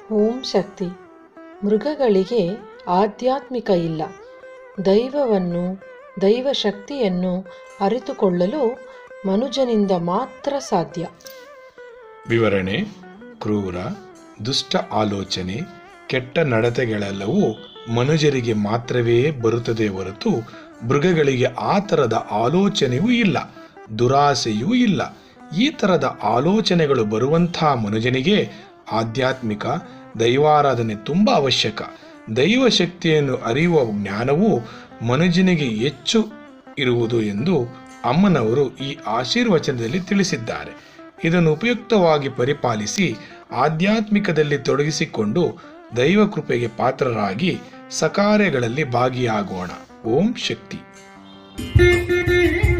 ಓಂ ಶಕ್ತಿ ಮೃಗಗಳಿಗೆ ಆಧ್ಯಾತ್ಮಿಕ ಇಲ್ಲ ದೈವವನ್ನು ದೈವ ಶಕ್ತಿಯನ್ನು ಅರಿತುಕೊಳ್ಳಲು ಮನುಜನಿಂದ ಮಾತ್ರ ಸಾಧ್ಯ ವಿವರಣೆ ಕ್ರೂರ ದುಷ್ಟ ಆಲೋಚನೆ ಕೆಟ್ಟ ನಡತೆಗಳೆಲ್ಲವೂ ಮನುಜರಿಗೆ ಮಾತ್ರವೇ ಬರುತ್ತದೆ ಹೊರತು ಮೃಗಗಳಿಗೆ ಆ ಥರದ ಆಲೋಚನೆಯೂ ಇಲ್ಲ ದುರಾಸೆಯೂ ಇಲ್ಲ ಈ ಥರದ ಆಲೋಚನೆಗಳು ಬರುವಂಥ ಮನುಜನಿಗೆ ಆಧ್ಯಾತ್ಮಿಕ ದೈವಾರಾಧನೆ ತುಂಬ ಅವಶ್ಯಕ ದೈವ ಶಕ್ತಿಯನ್ನು ಅರಿಯುವ ಜ್ಞಾನವು ಮನುಜನಿಗೆ ಹೆಚ್ಚು ಇರುವುದು ಎಂದು ಅಮ್ಮನವರು ಈ ಆಶೀರ್ವಚನದಲ್ಲಿ ತಿಳಿಸಿದ್ದಾರೆ ಇದನ್ನು ಉಪಯುಕ್ತವಾಗಿ ಪರಿಪಾಲಿಸಿ ಆಧ್ಯಾತ್ಮಿಕದಲ್ಲಿ ತೊಡಗಿಸಿಕೊಂಡು ದೈವ ಕೃಪೆಗೆ ಪಾತ್ರರಾಗಿ ಸಕಾರ್ಯಗಳಲ್ಲಿ ಭಾಗಿಯಾಗೋಣ ಓಂ ಶಕ್ತಿ Thank you.